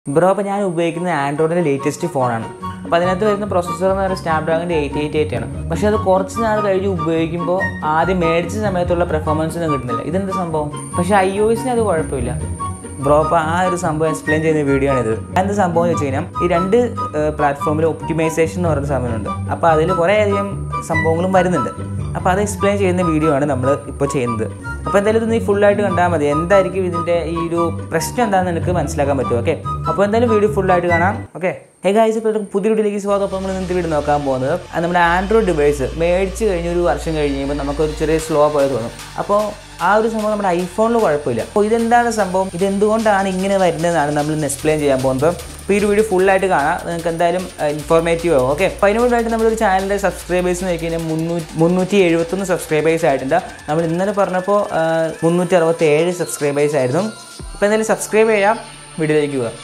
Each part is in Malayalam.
ബ്രോ അപ്പോൾ ഞാൻ ഉപയോഗിക്കുന്നത് ആൻഡ്രോയിഡിൻ്റെ ലേറ്റസ്റ്റ് ഫോണാണ് അപ്പോൾ അതിനകത്ത് വരുന്ന പ്രൊസസ്സർ എന്ന് പറയുന്നത് സ്നാപ്ഡ്രാഗണിൻ്റെ എയ്റ്റ് എയ്റ്റ് എയ്റ്റ് ആണ് പക്ഷേ അത് കുറച്ച് നാൾ കഴിഞ്ഞ് ഉപയോഗിക്കുമ്പോൾ ആദ്യം മേടിച്ച സമയത്തുള്ള പെർഫോമൻസ് ഒന്നും കിട്ടുന്നില്ല ഇതെന്ത് സംഭവം പക്ഷേ ഐ ഒ എസിന് അത് കുഴപ്പമില്ല ബ്രോ അപ്പോൾ ആ ഒരു സംഭവം എക്സ്പ്ലെയിൻ ചെയ്യുന്ന വീഡിയോ ആണിത് എന്ത് സംഭവം എന്ന് വെച്ച് കഴിഞ്ഞാൽ ഈ രണ്ട് പ്ലാറ്റ്ഫോമിൽ ഒപ്റ്റിമൈസേഷൻ എന്ന് പറയുന്ന സാധനമുണ്ട് അപ്പോൾ അതിൽ കുറേയധികം സംഭവങ്ങളും വരുന്നുണ്ട് അപ്പോൾ അത് എക്സ്പ്ലെയിൻ ചെയ്യുന്ന വീഡിയോ ആണ് നമ്മൾ ഇപ്പോൾ ചെയ്യുന്നത് അപ്പോൾ എന്തായാലും ഇത് നീ ഫുള്ളായിട്ട് കണ്ടാൽ മതി എന്തായിരിക്കും ഇതിൻ്റെ ഈ ഒരു പ്രശ്നം എന്താണെന്ന് എനിക്ക് മനസ്സിലാക്കാൻ പറ്റും ഓക്കെ അപ്പോൾ എന്തായാലും വീഡിയോ ഫുള്ളായിട്ട് കാണാം ഓക്കെ ഹേ ഗായ്സ് ഇപ്പോൾ പുതിയ വീഡിയോയിലേക്ക് സ്വാഗതം അപ്പോൾ നമ്മൾ ഇന്നത്തെ വീഡിയോ നോക്കാൻ പോകുന്നത് അത് നമ്മുടെ ആൻഡ്രോയിഡ് ഡിവൈസ് മേടിച്ച് കഴിഞ്ഞ് ഒരു വർഷം കഴിഞ്ഞ് കഴിയുമ്പോൾ നമുക്കൊരു ചെറിയ സ്ലോ പോലെ തോന്നും അപ്പോൾ ആ ഒരു സംഭവം നമ്മുടെ ഐഫോണിൽ കുഴപ്പമില്ല അപ്പോൾ ഇതെന്താണ് സംഭവം ഇതെന്തുകൊണ്ടാണ് ഇങ്ങനെ വരുന്നതെന്നാണ് നമ്മൾ ഇന്ന് എക്സ്പ്ലെയിൻ ചെയ്യാൻ പോകുന്നത് അപ്പോൾ ഈ ഒരു വീഡിയോ ഫുള്ളായിട്ട് കാണാം നിങ്ങൾക്ക് എന്തായാലും ഇൻഫോർമേറ്റീവ് ആവും ഓക്കെ അപ്പോൾ അതിന് മുമ്പായിട്ട് നമ്മളൊരു ചാനലിൻ്റെ സബ്സ്ക്രൈബേഴ്സ് നോക്കി കഴിഞ്ഞാൽ മുന്നൂറ്റി മുന്നൂറ്റി എഴുപത്തൊന്ന് സബ്സ്ക്രൈബേഴ്സ് ആയിട്ടുണ്ട് നമ്മൾ ഇന്നലെ പറഞ്ഞപ്പോൾ മുന്നൂറ്റി അറുപത്തി ഏഴ് സബ്സ്ക്രൈബേഴ്സ് ആയിരുന്നു അപ്പോൾ എന്തായാലും സബ്സ്ക്രൈബ് ചെയ്യാം വീഡിയോയിലേക്ക് പോകാം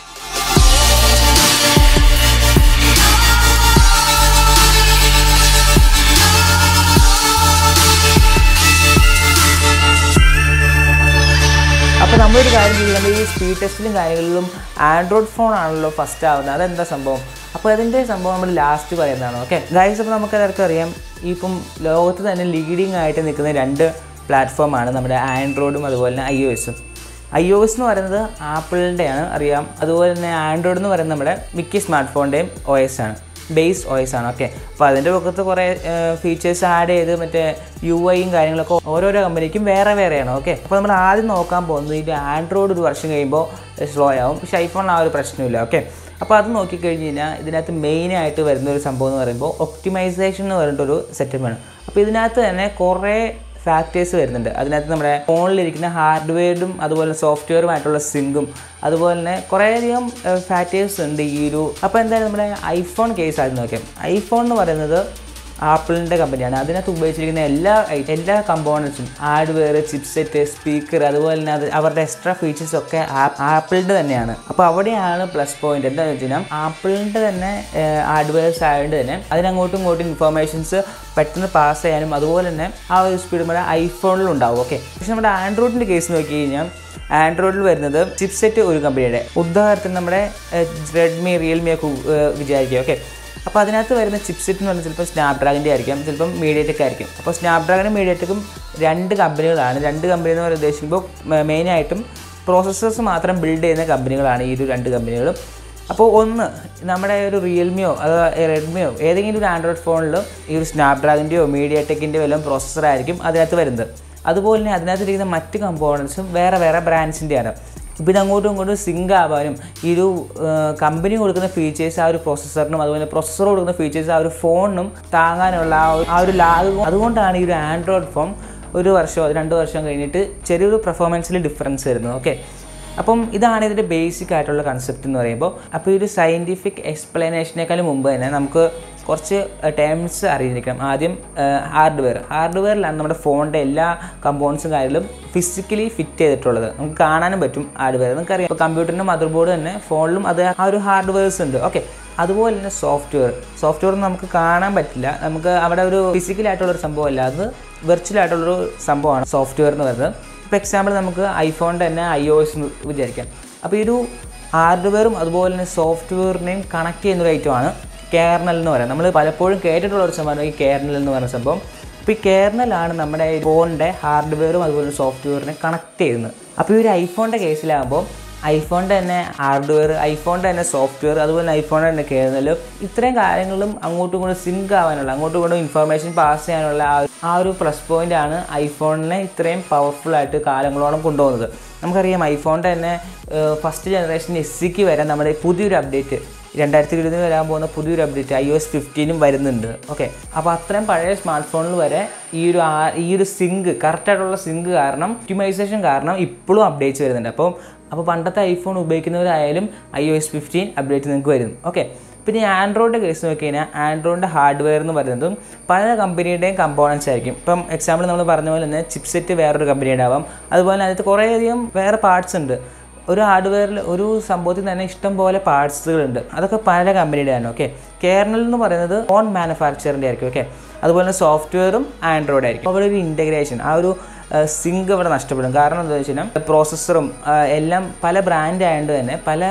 അപ്പോൾ നമ്മളൊരു കാര്യം ചെയ്യുന്നത് ഈ സ്പീഡ് ടെസ്റ്റിലും കാര്യങ്ങളിലും ആൻഡ്രോയിഡ് ഫോൺ ആണല്ലോ ഫസ്റ്റ് ആവുന്നത് അതെന്താ സംഭവം അപ്പോൾ അതിൻ്റെ സംഭവം നമ്മൾ ലാസ്റ്റ് പറയുന്നതാണ് ഓക്കെ ഗൈസ് അപ്പോൾ നമുക്ക് എല്ലാവർക്കും അറിയാം ഇപ്പം ലോകത്ത് തന്നെ ലീഡിങ് ആയിട്ട് നിൽക്കുന്ന രണ്ട് പ്ലാറ്റ്ഫോമാണ് നമ്മുടെ ആൻഡ്രോയിഡും അതുപോലെ തന്നെ ഐ ഒ എസും ഐ ഒ എസ് എന്ന് പറയുന്നത് ആപ്പിളിൻ്റെയാണ് അറിയാം അതുപോലെ തന്നെ ആൻഡ്രോയിഡ് എന്ന് പറയുന്നത് നമ്മുടെ മിക്ക സ്മാർട്ട് ഫോണിൻ്റെയും ഒ എസ് ആണ് ബേസ് ഓയിസ് ആണ് ഓക്കെ അപ്പോൾ അതിൻ്റെ പുറത്ത് കുറേ ഫീച്ചേഴ്സ് ആഡ് ചെയ്ത് മറ്റേ യു ഐയും കാര്യങ്ങളൊക്കെ ഓരോരോ കമ്പനിക്കും വേറെ വേറെയാണ് ഓക്കെ അപ്പോൾ നമ്മൾ ആദ്യം നോക്കാൻ പോകുന്നത് ഇത് ആൻഡ്രോയിഡ് ഒരു വർഷം കഴിയുമ്പോൾ സ്ലോ ആവും പക്ഷേ ഐഫോണിൽ ആ ഒരു പ്രശ്നമില്ല ഓക്കെ അപ്പോൾ അത് നോക്കിക്കഴിഞ്ഞ് കഴിഞ്ഞാൽ ഇതിനകത്ത് മെയിനായിട്ട് വരുന്ന ഒരു സംഭവം എന്ന് പറയുമ്പോൾ ഒപ്റ്റിമൈസേഷൻ എന്ന് പറഞ്ഞിട്ടൊരു സെറ്റപ്പാണ് അപ്പോൾ ഇതിനകത്ത് തന്നെ കുറേ ഫാക്ടേഴ്സ് വരുന്നുണ്ട് അതിനകത്ത് നമ്മുടെ ഫോണിലിരിക്കുന്ന ഹാർഡ്വെയറും അതുപോലെ സോഫ്റ്റ്വെയറുമായിട്ടുള്ള സിങ്കും അതുപോലെ തന്നെ കുറേയധികം ഫാക്ടേഴ്സ് ഉണ്ട് ഈ ഒരു അപ്പോൾ എന്തായാലും നമ്മുടെ ഐഫോൺ കേസ് ആദ്യം നോക്കാം ഐഫോൺ എന്ന് പറയുന്നത് ആപ്പിളിൻ്റെ കമ്പനിയാണ് അതിനകത്ത് ഉപയോഗിച്ചിരിക്കുന്ന എല്ലാ എല്ലാ കമ്പോണൻസും ഹാർഡ്വെയർ ചിപ്സെറ്റ് സ്പീക്കർ അതുപോലെ തന്നെ അത് അവരുടെ എക്സ്ട്രാ ഫീച്ചേഴ്സ് ഒക്കെ ആപ്പിളിൻ്റെ തന്നെയാണ് അപ്പോൾ അവിടെയാണ് പ്ലസ് പോയിന്റ് എന്താണെന്ന് വെച്ച് കഴിഞ്ഞാൽ ആപ്പിളിൻ്റെ തന്നെ ഹാർഡ്വെയർസ് ആയതുകൊണ്ട് തന്നെ അതിനങ്ങോട്ടും ഇങ്ങോട്ടും ഇൻഫർമേഷൻസ് പെട്ടെന്ന് പാസ് ചെയ്യാനും അതുപോലെ തന്നെ ആ ഒരു സ്പീഡ് നമ്മുടെ ഐഫോണിലും ഉണ്ടാവും ഓക്കെ പക്ഷെ നമ്മുടെ ആൻഡ്രോയിഡിൻ്റെ കേസ് നോക്കി കഴിഞ്ഞാൽ ആൻഡ്രോയിഡിൽ വരുന്നത് ചിപ്സെറ്റ് ഒരു കമ്പനിയുടെ ഉദാഹരണത്തിന് നമ്മുടെ റെഡ്മി റിയൽമി ഒക്കെ വിചാരിക്കുക ഓക്കെ അപ്പോൾ അതിനകത്ത് വരുന്ന ചിപ്സെറ്റ് എന്ന് പറഞ്ഞാൽ ചിലപ്പോൾ സ്നാപ്ഡ്രാഗൻ്റെ ആയിരിക്കും ചിലപ്പം മീഡിയടെക് ആയിരിക്കും അപ്പോൾ സ്നാപ്ഡ്രാഗനും മീഡിയടെക്കും രണ്ട് കമ്പനികളാണ് രണ്ട് കമ്പനി എന്ന് പറയുന്നത് ഉദ്ദേശിക്കുമ്പോൾ മെയിനായിട്ടും പ്രോസസ്സേഴ്സ് മാത്രം ബിൽഡ് ചെയ്യുന്ന കമ്പനികളാണ് ഈ ഒരു രണ്ട് കമ്പനികളും അപ്പോൾ ഒന്ന് നമ്മുടെ ഒരു റിയൽമിയോ അത് റെഡ്മിയോ ഏതെങ്കിലും ഒരു ആൻഡ്രോയിഡ് ഫോണിൽ ഈ ഒരു സ്നാപ്ഡ്രാഗൻ്റെയോ മീഡിയ ടെക്കിൻ്റെയോ എല്ലാം പ്രോസസ്സർ ആയിരിക്കും അതിനകത്ത് വരുന്നത് അതുപോലെ തന്നെ അതിനകത്തിരിക്കുന്ന മറ്റ് കമ്പോണൻസും വേറെ വേറെ ബ്രാൻഡ്സിൻ്റെയാണ് ഇപ്പോൾ ഇത് അങ്ങോട്ടും ഇങ്ങോട്ടും സിങ്ക് ആവാനും ഈ ഒരു കമ്പനി കൊടുക്കുന്ന ഫീച്ചേഴ്സ് ആ ഒരു പ്രോസസ്സറിനും അതുപോലെ പ്രോസസ്സർ കൊടുക്കുന്ന ഫീച്ചേഴ്സ് ആ ഒരു ഫോണിനും താങ്ങാനുള്ള ആ ഒരു- ആ ഒരു ലാഗ് അതുകൊണ്ടാണ് ഈ ഒരു ആൻഡ്രോയിഡ് ഫോൺ ഒരു വർഷമോ രണ്ട് വർഷം കഴിഞ്ഞിട്ട് ചെറിയൊരു പെർഫോമൻസിൽ ഡിഫറൻസ് വരുന്നത് ഓക്കെ അപ്പം ഇതാണ് ഇതിൻ്റെ ബേസിക് ആയിട്ടുള്ള കൺസെപ്റ്റ് എന്ന് പറയുമ്പോൾ അപ്പോൾ ഈ ഒരു സയൻറ്റിഫിക് എക്സ്പ്ലനേഷനേക്കാളും മുമ്പ് തന്നെ നമുക്ക് കുറച്ച് ടേംസ് അറിഞ്ഞിരിക്കണം ആദ്യം ഹാർഡ്വെയർ ഹാർഡ്വെയറിലാണ് നമ്മുടെ ഫോണിൻ്റെ എല്ലാ കമ്പോണൻസും കാര്യങ്ങളും ഫിസിക്കലി ഫിറ്റ് ചെയ്തിട്ടുള്ളത് നമുക്ക് കാണാനും പറ്റും ഹാർഡ്വെയർ നമുക്കറിയാം ഇപ്പോൾ കമ്പ്യൂട്ടറിൻ്റെ മദർ ബോർഡ് തന്നെ ഫോണിലും അത് ആ ഒരു ഹാർഡ്വെയർസ് ഉണ്ട് ഓക്കെ അതുപോലെ തന്നെ സോഫ്റ്റ്വെയർ സോഫ്റ്റ്വെയർ നമുക്ക് കാണാൻ പറ്റില്ല നമുക്ക് അവിടെ ഒരു ഫിസിക്കലായിട്ടുള്ള ഒരു സംഭവമല്ല അത് വെർച്വൽ ആയിട്ടുള്ളൊരു സംഭവമാണ് സോഫ്റ്റ്വെയർ എന്ന് പറയുന്നത് ഇപ്പോൾ എക്സാമ്പിൾ നമുക്ക് ഐഫോണിൻ്റെ തന്നെ ഐ ഒ എസ് വിചാരിക്കാം അപ്പോൾ ഈ ഒരു ഹാർഡ്വെയറും അതുപോലെ തന്നെ സോഫ്റ്റ്വെയറിനെയും കണക്ട് ചെയ്യുന്ന ഒരു ഐറ്റമാണ് കേർണൽ എന്ന് പറയുന്നത് നമ്മൾ പലപ്പോഴും കേട്ടിട്ടുള്ള ഒരു സംഭവമാണ് ഈ കേർണൽ എന്ന് പറയുന്ന സംഭവം അപ്പോൾ ഈ കേർണലാണ് നമ്മുടെ ഫോണിൻ്റെ ഹാർഡ്വെയറും അതുപോലെ സോഫ്റ്റ്വെയറിനെ കണക്ട് ചെയ്യുന്നത് അപ്പോൾ ഈ ഒരു ഐഫോണിൻ്റെ കേസിലാകുമ്പോൾ ഐഫോണിൻ്റെ തന്നെ ഹാർഡ്വെയർ ഐഫോണിൻ്റെ തന്നെ സോഫ്റ്റ്വെയർ അതുപോലെ തന്നെ ഐഫോണിൻ്റെ തന്നെ കേർണൽ ഇത്രയും കാര്യങ്ങളും അങ്ങോട്ടും ഇങ്ങോട്ടും സിങ്ക് ആവാനുള്ള അങ്ങോട്ടും ഇങ്ങോട്ടും ഇൻഫർമേഷൻ പാസ് ചെയ്യാനുള്ള ആ ഒരു- ആ ഒരു പ്ലസ് പോയിന്റ് ആണ് ഐഫോണിനെ ഇത്രയും പവർഫുൾ ആയിട്ട് കാലങ്ങളോളം കൊണ്ടുപോകുന്നത് നമുക്കറിയാം ഐഫോണിൻ്റെ തന്നെ ഫസ്റ്റ് ജനറേഷൻ എസ് സിക്ക് വരെ നമ്മുടെ പുതിയൊരു അപ്ഡേറ്റ് രണ്ടായിരത്തി ഇരുപതിന് വരാൻ പോകുന്ന പുതിയൊരു അപ്ഡേറ്റ് ഐ ഒ എസ് ഫിഫ്റ്റീനും വരുന്നുണ്ട് ഓക്കെ അപ്പോൾ അത്രയും പഴയ സ്മാർട്ട് ഫോണിൽ വരെ ഈ ഒരു ആ- ഈ ഒരു സിങ്ക് കറക്റ്റായിട്ടുള്ള സിങ്ക് കാരണം ഒപ്റ്റിമൈസേഷൻ കാരണം ഇപ്പോഴും അപ്ഡേറ്റ്സ് വരുന്നുണ്ട് അപ്പോൾ അപ്പോൾ പണ്ടത്തെ ഐഫോൺ ഉപയോഗിക്കുന്നവരായാലും I O S fifteen update നിങ്ങൾക്ക് വരും ഓക്കെ പിന്നെ ഈ ആൻഡ്രോയിഡിൻ്റെ കേസ് നോക്കി കഴിഞ്ഞാൽ ആൻഡ്രോയിഡിൻ്റെ ഹാർഡ്വെയർ എന്ന് പറയുന്നതും പല കമ്പനിയുടെയും കമ്പോണൻസ് ആയിരിക്കും ഇപ്പം എക്സാമ്പിൾ നമ്മൾ പറഞ്ഞ പോലെ തന്നെ ചിപ്സെറ്റ് വേറൊരു കമ്പനിയുടെ ആവാം അതുപോലെ അതിനകത്ത് കുറേയധികം വേറെ പാർട്സ് ഉണ്ട് ഒരു ഹാർഡ്വെയറിൽ ഒരു സംഭവത്തിൽ തന്നെ ഇഷ്ടം പോലെ പാർട്സുകളുണ്ട് അതൊക്കെ പല കമ്പനിയുടെയാണ് ഓക്കെ കേർണൽ എന്ന് പറയുന്നത് ഓൺ മാനുഫാക്ചറിൻ്റെ ആയിരിക്കും ഓക്കെ അതുപോലെ തന്നെ സോഫ്റ്റ്വെയറും ആൻഡ്രോയിഡ് ആയിരിക്കും അവിടെ ഒരു ഇൻറ്റഗ്രേഷൻ ആ ഒരു സിങ്ക് അവിടെ നഷ്ടപ്പെടും കാരണം എന്താ വെച്ച് കഴിഞ്ഞാൽ പ്രോസസ്സറും എല്ലാം പല ബ്രാൻഡ് ആയതുകൊണ്ട് തന്നെ പല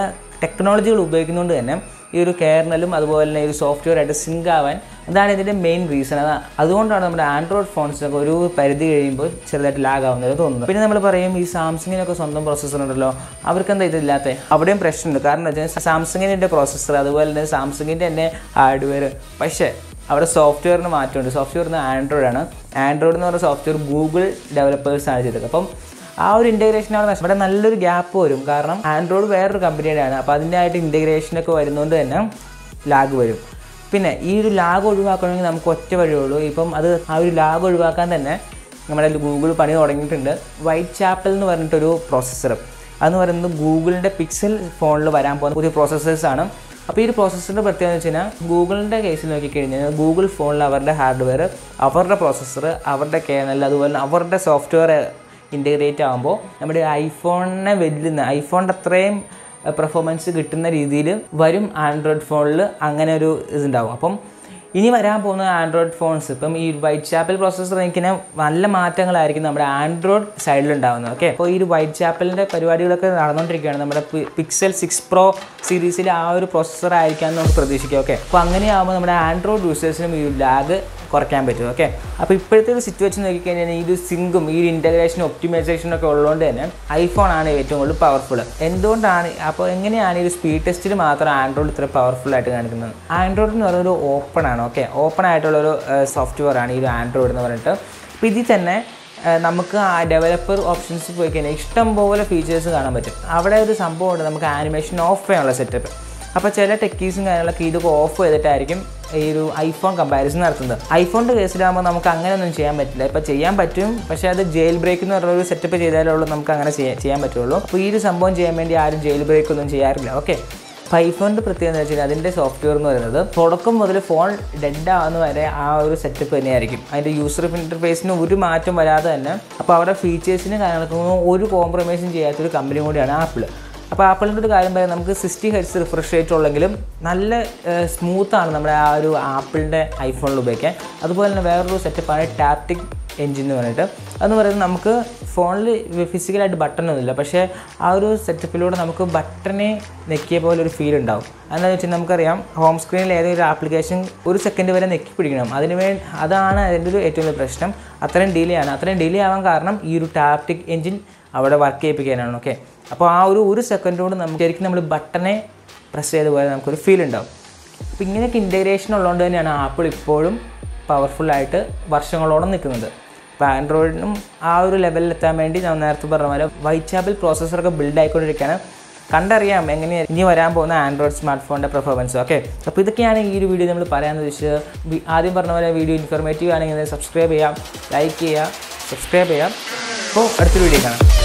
ടെക്നോളജികൾ ഉപയോഗിക്കുന്നതുകൊണ്ട് തന്നെ ഈ ഒരു കേർണലും അതുപോലെ തന്നെ ഈ ഒരു സോഫ്റ്റ്വെയർ ആയിട്ട് സിങ്ക് ആവാൻ അതാണ് ഇതിൻ്റെ മെയിൻ റീസൺ അത് അതുകൊണ്ടാണ് നമ്മുടെ ആൻഡ്രോയിഡ് ഫോൺസിനൊക്കെ ഒരു പരിധി കഴിയുമ്പോൾ ചെറുതായിട്ട് ലാഗ് ആവുന്നത് തോന്നുന്നു പിന്നെ നമ്മൾ പറയും ഈ സാംസങ്ങിനൊക്കെ സ്വന്തം പ്രോസസ്സർ ഉണ്ടല്ലോ അവർക്ക് എന്താ ഇതില്ലാത്ത അവിടെയും പ്രശ്നമുണ്ട് കാരണം എന്താ വെച്ചാൽ സാംസങ്ങിൻ്റെ പ്രോസസ്സർ അതുപോലെ തന്നെ സാംസങ്ങിൻ്റെ തന്നെ ഹാർഡ്വെയർ പക്ഷേ അവിടെ സോഫ്റ്റ്വെയറിന് മാറ്റമുണ്ട് സോഫ്റ്റ്വെയർ എന്ന് ആൻഡ്രോയിഡ് ആണ് ആൻഡ്രോയിഡ് എന്ന് പറയുന്ന സോഫ്റ്റ്വെയർ ഗൂഗിൾ ഡെവലപ്പേഴ്സാണ് ചെയ്തത് അപ്പം ആ ഒരു ഇൻറ്റഗ്രേഷൻ അവിടെ നഷ്ടം ഇവിടെ നല്ലൊരു ഗ്യാപ്പ് വരും കാരണം ആൻഡ്രോയിഡ് വേറൊരു കമ്പനിയുടെയാണ് അപ്പോൾ അതിൻ്റെ ആയിട്ട് ഇൻറ്റഗ്രേഷനൊക്കെ വരുന്നതുകൊണ്ട് തന്നെ ലാഗ് വരും പിന്നെ ഈ ഒരു ലാഗ് ഒഴിവാക്കണമെങ്കിൽ നമുക്ക് ഒറ്റ വഴിയുള്ളൂ ഇപ്പം അത് ആ ഒരു ലാഗ് ഒഴിവാക്കാൻ തന്നെ നമ്മുടെ ഗൂഗിൾ പണി തുടങ്ങിയിട്ടുണ്ട് വൈറ്റ് ചാപ്പൽ എന്ന് പറഞ്ഞിട്ടൊരു പ്രോസസ്സർ അതെന്ന് പറയുന്നത് ഗൂഗിളിൻ്റെ പിക്സൽ ഫോണിൽ വരാൻ പോകുന്ന പുതിയ പ്രോസസ്സേഴ്സാണ് അപ്പോൾ ഈ ഒരു പ്രോസസ്സറിൻ്റെ പ്രത്യേകത എന്ന് വെച്ച് കഴിഞ്ഞാൽ ഗൂഗിളിൻ്റെ കേസിൽ നോക്കിക്കഴിഞ്ഞാൽ ഗൂഗിൾ ഫോണിൽ അവരുടെ ഹാർഡ്വെയർ അവരുടെ പ്രോസസ്സർ അവരുടെ കേണൽ അതുപോലെ തന്നെ അവരുടെ സോഫ്റ്റ്വെയർ ഇൻറ്റഗ്രേറ്റ് ആകുമ്പോൾ നമ്മുടെ ഐഫോണിനെ വെല്ലുന്ന ഐഫോണിൻ്റെ അത്രയും പെർഫോമൻസ് കിട്ടുന്ന രീതിയിൽ വരും ആൻഡ്രോയിഡ് ഫോണിൽ അങ്ങനെ ഒരു ഇതുണ്ടാവും അപ്പം ഇനി വരാൻ പോകുന്ന ആൻഡ്രോയിഡ് ഫോൺസ് ഇപ്പം ഈ വൈറ്റ് ചാപ്പൽ പ്രോസസ്സർ എനിക്കിനെ നല്ല മാറ്റങ്ങളായിരിക്കും നമ്മുടെ ആൻഡ്രോയിഡ് സൈഡിൽ ഉണ്ടാകുന്നത് ഓക്കെ അപ്പോൾ ഈ ഒരു വൈറ്റ് ചാപ്പലിൻ്റെ പരിപാടികളൊക്കെ നടന്നുകൊണ്ടിരിക്കുകയാണ് നമ്മുടെ പിക്സൽ സിക്സ് പ്രോ സീരീസിൽ ആ ഒരു പ്രോസസ്സർ ആയിരിക്കാം നമുക്ക് പ്രതീക്ഷിക്കാം ഓക്കെ അപ്പോൾ അങ്ങനെയാകുമ്പോൾ നമ്മുടെ ആൻഡ്രോയിഡ് യൂസേഴ്സിനും ഈ ലാഗ് കുറയ്ക്കാൻ പറ്റും ഓക്കെ അപ്പോൾ ഇപ്പോഴത്തെ ഒരു സിറ്റുവേഷൻ നോക്കിക്കഴിഞ്ഞാൽ ഈ ഒരു സിങ്കും ഈ ഒരു ഇൻ്റഗ്രേഷനും ഒപ്റ്റിമൈസേഷനും ഒക്കെ ഉള്ളതുകൊണ്ട് തന്നെ ഐഫോൺ ആണ് ഏറ്റവും കൂടുതൽ പവർഫുൾ എന്തുകൊണ്ടാണ് അപ്പോൾ എങ്ങനെയാണ് ഈ ഒരു സ്പീഡ് ടെസ്റ്റിൽ മാത്രം ആൻഡ്രോയിഡ് ഇത്ര പവർഫുൾ ആയിട്ട് കാണിക്കുന്നത് ആൻഡ്രോയിഡ് എന്ന് പറയുന്നത് ഒരു ഓപ്പൺ ആണ് ഓക്കെ ഓപ്പൺ ആയിട്ടുള്ള ഒരു സോഫ്റ്റ്വെയർ ആണ് ഈ ഒരു ആൻഡ്രോയിഡ് എന്ന് പറഞ്ഞിട്ട് അപ്പോൾ ഇതിൽ തന്നെ ഏഹ് നമുക്ക് ആ ഡെവലപ്പർ ഓപ്ഷൻസ് പോയി കഴിഞ്ഞാൽ ഇഷ്ടം പോലെ ഫീച്ചേഴ്സ് കാണാൻ പറ്റും അവിടെ ഒരു സംഭവമുണ്ട് നമുക്ക് ആനിമേഷൻ ഓഫ് ചെയ്യാനുള്ള സെറ്റപ്പ് അപ്പോൾ ചില ടെക്കീസും കാര്യങ്ങളൊക്കെ ഇതൊക്കെ ഓഫ് ചെയ്തിട്ടായിരിക്കും ഈ ഒരു ഐഫോൺ കമ്പാരിസൺ നടത്തുന്നത് ഐഫോണിൻ്റെ കേസിലാകുമ്പോൾ നമുക്ക് അങ്ങനെയൊന്നും ചെയ്യാൻ പറ്റില്ല ഇപ്പോൾ ചെയ്യാൻ പറ്റും പക്ഷേ അത് ജയിൽ ബ്രേക്ക് എന്ന് പറഞ്ഞ ഒരു സെറ്റപ്പ് ചെയ്താലുള്ളൂ നമുക്ക് അങ്ങനെ ചെയ്യാൻ ചെയ്യാൻ പറ്റുള്ളൂ അപ്പോൾ ഈ ഒരു സംഭവം ചെയ്യാൻ വേണ്ടി ആരും ജയിൽ ബ്രേക്ക് ഒന്നും ചെയ്യാറില്ല ഓക്കെ അപ്പോൾ ഐഫോണിൻ്റെ പ്രത്യേകത എന്ന് വെച്ചാൽ അതിൻ്റെ സോഫ്റ്റ്വെയർ എന്ന് പറയുന്നത് തുടക്കം മുതൽ ഫോൺ ഡെഡ് ആവുന്ന വരെ ആ ഒരു സെറ്റപ്പ് തന്നെയായിരിക്കും അതിൻ്റെ യൂസർ ഇൻ്റർഫേസിന് ഒരു മാറ്റം വരാതെ തന്നെ അപ്പോൾ അവരുടെ ഫീച്ചേഴ്സിനും കാര്യങ്ങൾക്കൊന്നും ഒരു കോംപ്രമൈസും ചെയ്യാത്തൊരു കമ്പനി കൂടിയാണ് ആപ്പിൾ അപ്പോൾ ആപ്പിളിൻ്റെ ഒരു കാര്യം പറയാം നമുക്ക് സിക്സ്റ്റി ഹെഡ്സ് റിഫ്രഷ് റേറ്റ് ഉള്ളെങ്കിലും നല്ല സ്മൂത്താണ് നമ്മുടെ ആ ഒരു ആപ്പിളിൻ്റെ ഐഫോണിൽ ഉപയോഗിക്കാൻ അതുപോലെ തന്നെ വേറൊരു സെറ്റപ്പാണ് ടാപ്റ്റിക് എൻജിൻ എന്ന് പറഞ്ഞിട്ട് അതെന്ന് പറയുന്നത് നമുക്ക് ഫോണിൽ ഫിസിക്കലായിട്ട് ബട്ടണൊന്നുമില്ല പക്ഷേ ആ ഒരു സെറ്റപ്പിലൂടെ നമുക്ക് ബട്ടനെ നെക്കിയ പോലെ ഒരു ഫീൽ ഉണ്ടാവും എന്താണെന്ന് വെച്ചാൽ നമുക്കറിയാം ഹോം സ്ക്രീനിൽ ഏതെങ്കിലും ഒരു ആപ്ലിക്കേഷൻ ഒരു സെക്കൻഡ് വരെ നെക്കി പിടിക്കണം അതിന് വേണ്ടി അതാണ് അതിൻ്റെ ഒരു ഏറ്റവും വലിയ പ്രശ്നം അത്രയും ഡിലേ ആണ് അത്രയും ഡിലേ ആവാൻ കാരണം ഈ ഒരു ടാപ്റ്റിക് എൻജിൻ അവിടെ വർക്ക് ചെയ്യിപ്പിക്കാനാണ് ഓക്കെ അപ്പോൾ ആ ഒരു ഒരു സെക്കൻഡ് കൊണ്ട് നമുക്ക് ശരിക്കും നമ്മൾ ബട്ടനെ പ്രസ് ചെയ്ത പോലെ നമുക്കൊരു ഫീൽ ഉണ്ടാവും അപ്പോൾ ഇങ്ങനെയൊക്കെ ഇൻറ്റഗ്രേഷൻ ഉള്ളതുകൊണ്ട് തന്നെയാണ് ആപ്പിൾ ഇപ്പോഴും പവർഫുള്ളായിട്ട് വർഷങ്ങളോളം നിൽക്കുന്നത് ഇപ്പോൾ ആൻഡ്രോയിഡിനും ആ ഒരു ലെവലിൽ എത്താൻ വേണ്ടി ഞാൻ നേരത്തെ പറഞ്ഞ പോലെ വൈറ്റ് ചാപ്പിൽ പ്രോസസ്സറൊക്കെ ബിൽഡ് ആയിക്കൊണ്ടിരിക്കുകയാണ് കണ്ടറിയാം എങ്ങനെയാണ് ഇനി വരാൻ പോകുന്ന ആൻഡ്രോയിഡ് സ്മാർട്ട് ഫോണിൻ്റെ പെർഫോമൻസ് ഓക്കെ അപ്പോൾ ഇതൊക്കെയാണ് ഈ ഒരു വീഡിയോ നമ്മൾ പറയാമെന്ന് വെച്ചാൽ വി- ആദ്യം പറഞ്ഞ പോലെ വീഡിയോ ഇൻഫോർമേറ്റീവ് ആണെങ്കിൽ സബ്സ്ക്രൈബ് ചെയ്യാം ലൈക്ക് ചെയ്യുക സബ്സ്ക്രൈബ് ചെയ്യാം അപ്പോൾ അടുത്തൊരു വീഡിയോ കാണാം